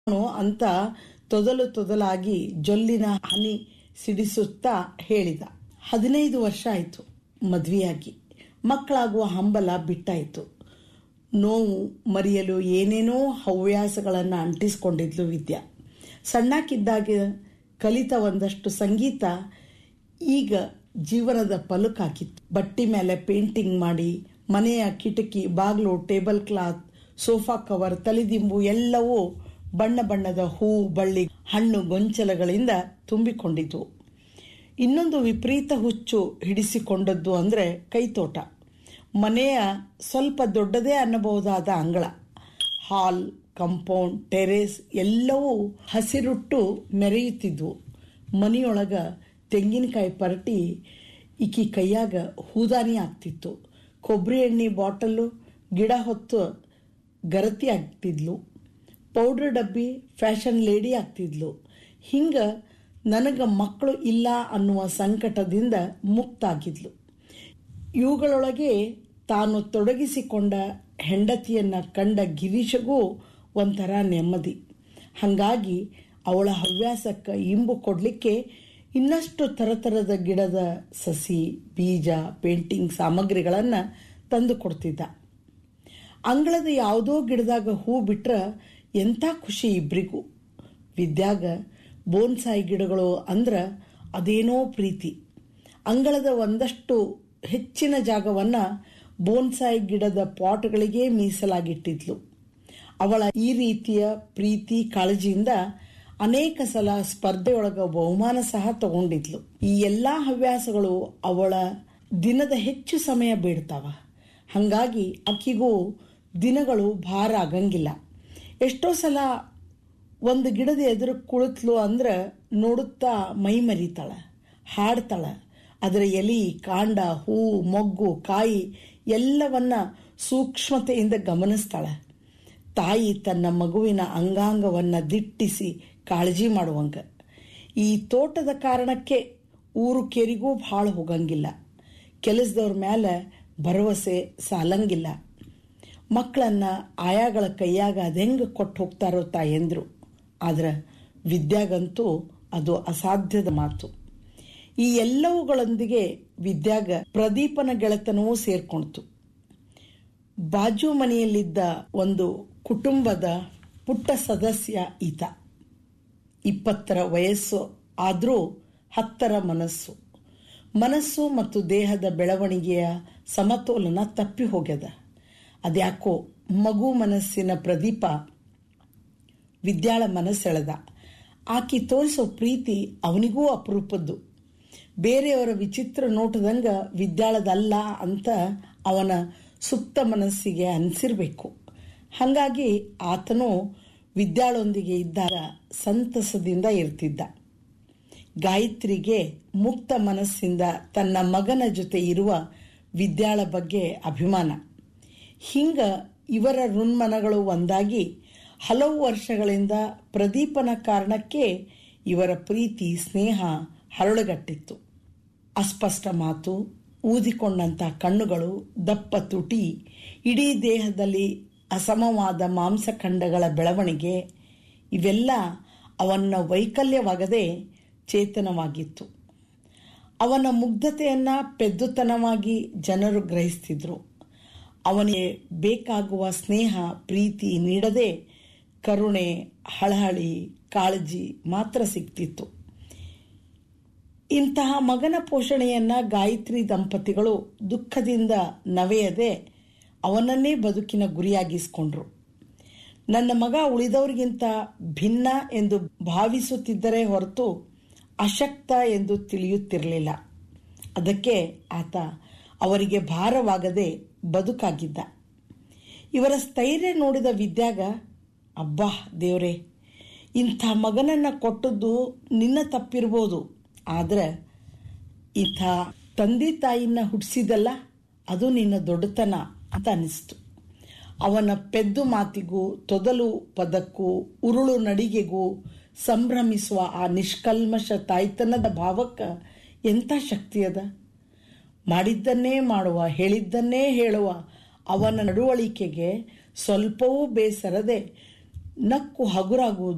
ಅಂತ ತೊದಲು ತೊದಲಾಗಿ ಜೊಲ್ಲಿನ ಹನಿ ಸಿಡಿಸುತ್ತಾ ಹೇಳಿದ ಹದಿನೈದು ವರ್ಷ ಆಯಿತು ಮದ್ವೆಯಾಗಿ ಮಕ್ಕಳಾಗುವ ಹಂಬಲ ಬಿಟ್ಟಾಯಿತು ನೋವು ಮರೆಯಲು ಏನೇನೋ ಹವ್ಯಾಸಗಳನ್ನು ಅಂಟಿಸ್ಕೊಂಡಿದ್ಲು ವಿದ್ಯಾ ಸಣ್ಣಕ್ಕಿದ್ದಾಗ ಕಲಿತ ಒಂದಷ್ಟು ಸಂಗೀತ ಈಗ ಜೀವನದ ಪಲುಕಾಕಿತ್ತು ಬಟ್ಟಿ ಮೇಲೆ ಪೇಂಟಿಂಗ್ ಮಾಡಿ ಮನೆಯ ಕಿಟಕಿ ಬಾಗ್ಲು ಟೇಬಲ್ ಕ್ಲಾತ್ ಸೋಫಾ ಕವರ್ ತಲೆದಿಂಬು ಎಲ್ಲವೂ ಬಣ್ಣ ಬಣ್ಣದ ಹೂ ಬಳ್ಳಿ ಹಣ್ಣು ಗೊಂಚಲಗಳಿಂದ ತುಂಬಿಕೊಂಡಿತು ಇನ್ನೊಂದು ವಿಪರೀತ ಹುಚ್ಚು ಹಿಡಿಸಿಕೊಂಡದ್ದು ಅಂದರೆ ಕೈತೋಟ ಮನೆಯ ಸ್ವಲ್ಪ ದೊಡ್ಡದೇ ಅನ್ನಬಹುದಾದ ಅಂಗಳ ಹಾಲ್ ಕಂಪೌಂಡ್ ಟೆರೇಸ್ ಎಲ್ಲವೂ ಹಸಿರುಟ್ಟು ಮೆರೆಯುತ್ತಿದ್ವು ಮನೆಯೊಳಗ ತೆಂಗಿನಕಾಯಿ ಪರಟಿ ಈಕಿ ಕೈಯಾಗ ಹೂದಾನಿ ಆಗ್ತಿತ್ತು ಕೊಬ್ಬರಿ ಎಣ್ಣೆ ಬಾಟಲು ಗಿಡ ಹೊತ್ತು ಗರತಿ ಆಗ್ತಿದ್ಲು ಪೌಡರ್ ಡಬ್ಬಿ ಫ್ಯಾಷನ್ ಲೇಡಿ ಆಗ್ತಿದ್ಲು ಹಿಂಗ ನನಗ ಮಕ್ಕಳು ಇಲ್ಲ ಅನ್ನುವ ಸಂಕಟದಿಂದ ಮುಕ್ತಾಗಿದ್ಲು ಇವುಗಳೊಳಗೆ ತಾನು ತೊಡಗಿಸಿಕೊಂಡ ಹೆಂಡತಿಯನ್ನ ಕಂಡ ಗಿರೀಶಗೂ ಒಂಥರ ನೆಮ್ಮದಿ ಹಾಗಾಗಿ ಅವಳ ಹವ್ಯಾಸಕ್ಕೆ ಇಂಬು ಕೊಡಲಿಕ್ಕೆ ಇನ್ನಷ್ಟು ಥರಥರದ ಗಿಡದ ಸಸಿ ಬೀಜ ಪೇಂಟಿಂಗ್ ಸಾಮಗ್ರಿಗಳನ್ನು ತಂದು ಕೊಡ್ತಿದ್ದ ಅಂಗಳದ ಯಾವುದೋ ಗಿಡದಾಗ ಹೂ ಬಿಟ್ರ ಎಂಥ ಖುಷಿ ಇಬ್ಬರಿಗೂ ವಿದ್ಯಾಗ ಬೋನ್ಸಾಯಿ ಗಿಡಗಳು ಅಂದ್ರೆ ಅದೇನೋ ಪ್ರೀತಿ ಅಂಗಳದ ಒಂದಷ್ಟು ಹೆಚ್ಚಿನ ಜಾಗವನ್ನು ಬೋನ್ಸಾಯಿ ಗಿಡದ ಪಾಟ್ಗಳಿಗೆ ಮೀಸಲಾಗಿಟ್ಟಿದ್ಲು ಅವಳ ಈ ರೀತಿಯ ಪ್ರೀತಿ ಕಾಳಜಿಯಿಂದ ಅನೇಕ ಸಲ ಸ್ಪರ್ಧೆಯೊಳಗ ಬಹುಮಾನ ಸಹ ತಗೊಂಡಿದ್ಲು ಈ ಎಲ್ಲಾ ಹವ್ಯಾಸಗಳು ಅವಳ ದಿನದ ಹೆಚ್ಚು ಸಮಯ ಬೇಡ್ತಾವ ಹಂಗಾಗಿ ಆಕಿಗೂ ದಿನಗಳು ಭಾರ ಆಗಂಗಿಲ್ಲ ಎಷ್ಟೋ ಸಲ ಒಂದು ಗಿಡದ ಎದುರು ಕುಳಿತ್ಲು ಅಂದ್ರೆ ನೋಡುತ್ತಾ ಮೈ ಮರಿತಾಳ ಹಾಡ್ತಾಳ ಅದರ ಎಲಿ ಕಾಂಡ ಹೂ ಮೊಗ್ಗು ಕಾಯಿ ಎಲ್ಲವನ್ನ ಸೂಕ್ಷ್ಮತೆಯಿಂದ ಗಮನಿಸ್ತಾಳ ತಾಯಿ ತನ್ನ ಮಗುವಿನ ಅಂಗಾಂಗವನ್ನ ದಿಟ್ಟಿಸಿ ಕಾಳಜಿ ಮಾಡುವಂಗ ಈ ತೋಟದ ಕಾರಣಕ್ಕೆ ಊರು ಕೆರಿಗೂ ಭಾಳ ಹೋಗಂಗಿಲ್ಲ ಕೆಲಸದವ್ರ ಮೇಲೆ ಭರವಸೆ ಸಾಲಂಗಿಲ್ಲ ಮಕ್ಕಳನ್ನ ಆಯಾಗಳ ಕೈಯಾಗ ಅದೆಂಗ ಕೊಟ್ಟು ಹೋಗ್ತಾರೋ ತಾಯಂದ್ರು ಆದ್ರೆ ವಿದ್ಯಾಗಂತೂ ಅದು ಅಸಾಧ್ಯದ ಮಾತು ಈ ಎಲ್ಲವುಗಳೊಂದಿಗೆ ವಿದ್ಯಾಗ ಪ್ರದೀಪನ ಗೆಳೆತನವೂ ಸೇರ್ಕೊಳ್ತು ಬಾಜು ಮನೆಯಲ್ಲಿದ್ದ ಒಂದು ಕುಟುಂಬದ ಪುಟ್ಟ ಸದಸ್ಯ ಈತ ಇಪ್ಪತ್ತರ ವಯಸ್ಸು ಆದರೂ ಹತ್ತರ ಮನಸ್ಸು ಮನಸ್ಸು ಮತ್ತು ದೇಹದ ಬೆಳವಣಿಗೆಯ ಸಮತೋಲನ ತಪ್ಪಿ ಹೋಗ್ಯದ ಅದ್ಯಾಕೋ ಮಗು ಮನಸ್ಸಿನ ಪ್ರದೀಪ ವಿದ್ಯಾಳ ಮನಸ್ಸೆಳೆದ ಆಕಿ ತೋರಿಸೋ ಪ್ರೀತಿ ಅವನಿಗೂ ಅಪರೂಪದ್ದು ಬೇರೆಯವರ ವಿಚಿತ್ರ ನೋಟದಂಗ ವಿದ್ಯಾಳದಲ್ಲ ಅಂತ ಅವನ ಸುಪ್ತ ಮನಸ್ಸಿಗೆ ಅನಿಸಿರ್ಬೇಕು ಹಾಗಾಗಿ ಆತನು ವಿದ್ಯಾಳೊಂದಿಗೆ ಇದ್ದಾಗ ಸಂತಸದಿಂದ ಇರ್ತಿದ್ದ ಗಾಯತ್ರಿಗೆ ಮುಕ್ತ ಮನಸ್ಸಿಂದ ತನ್ನ ಮಗನ ಜೊತೆ ಇರುವ ವಿದ್ಯಾಳ ಬಗ್ಗೆ ಅಭಿಮಾನ ಹಿಂಗ ಇವರ ಋನ್ಮನಗಳು ಒಂದಾಗಿ ಹಲವು ವರ್ಷಗಳಿಂದ ಪ್ರದೀಪನ ಕಾರಣಕ್ಕೆ ಇವರ ಪ್ರೀತಿ ಸ್ನೇಹ ಹರಳುಗಟ್ಟಿತ್ತು ಅಸ್ಪಷ್ಟ ಮಾತು ಊದಿಕೊಂಡಂತ ಕಣ್ಣುಗಳು ದಪ್ಪ ತುಟಿ ಇಡೀ ದೇಹದಲ್ಲಿ ಅಸಮವಾದ ಮಾಂಸಖಂಡಗಳ ಬೆಳವಣಿಗೆ ಇವೆಲ್ಲ ಅವನ ವೈಕಲ್ಯವಾಗದೆ ಚೇತನವಾಗಿತ್ತು ಅವನ ಮುಗ್ಧತೆಯನ್ನ ಪೆದ್ದುತನವಾಗಿ ಜನರು ಗ್ರಹಿಸ್ತಿದ್ರು ಅವನಿಗೆ ಬೇಕಾಗುವ ಸ್ನೇಹ ಪ್ರೀತಿ ನೀಡದೆ ಕರುಣೆ ಹಳಹಳಿ ಕಾಳಜಿ ಮಾತ್ರ ಸಿಗ್ತಿತ್ತು ಇಂತಹ ಮಗನ ಪೋಷಣೆಯನ್ನ ಗಾಯತ್ರಿ ದಂಪತಿಗಳು ದುಃಖದಿಂದ ನವೆಯದೆ ಅವನನ್ನೇ ಬದುಕಿನ ಗುರಿಯಾಗಿಸ್ಕೊಂಡ್ರು ನನ್ನ ಮಗ ಉಳಿದವರಿಗಿಂತ ಭಿನ್ನ ಎಂದು ಭಾವಿಸುತ್ತಿದ್ದರೆ ಹೊರತು ಅಶಕ್ತ ಎಂದು ತಿಳಿಯುತ್ತಿರಲಿಲ್ಲ ಅದಕ್ಕೆ ಆತ ಅವರಿಗೆ ಭಾರವಾಗದೆ ಬದುಕಾಗಿದ್ದ ಇವರ ಸ್ಥೈರ್ಯ ನೋಡಿದ ವಿದ್ಯಾಗ ಅಬ್ಬಾ ದೇವ್ರೆ ಇಂಥ ಮಗನನ್ನ ಕೊಟ್ಟದ್ದು ನಿನ್ನ ತಪ್ಪಿರ್ಬೋದು ಆದ್ರೆ ಇಂಥ ತಂದೆ ತಾಯಿನ ಹುಟ್ಟಿಸಿದಲ್ಲ ಅದು ನಿನ್ನ ದೊಡ್ಡತನ ಅಂತ ಅನಿಸ್ತು ಅವನ ಪೆದ್ದು ಮಾತಿಗೂ ತೊದಲು ಪದಕ್ಕೂ ಉರುಳು ನಡಿಗೆಗೂ ಸಂಭ್ರಮಿಸುವ ಆ ನಿಷ್ಕಲ್ಮಶ ತಾಯ್ತನದ ಭಾವಕ್ಕೆ ಎಂಥ ಶಕ್ತಿ ಅದ ಮಾಡಿದ್ದನ್ನೇ ಮಾಡುವ ಹೇಳಿದ್ದನ್ನೇ ಹೇಳುವ ಅವನ ನಡವಳಿಕೆಗೆ ಸ್ವಲ್ಪವೂ ಬೇಸರದೆ ನಕ್ಕು ಹಗುರಾಗುವುದು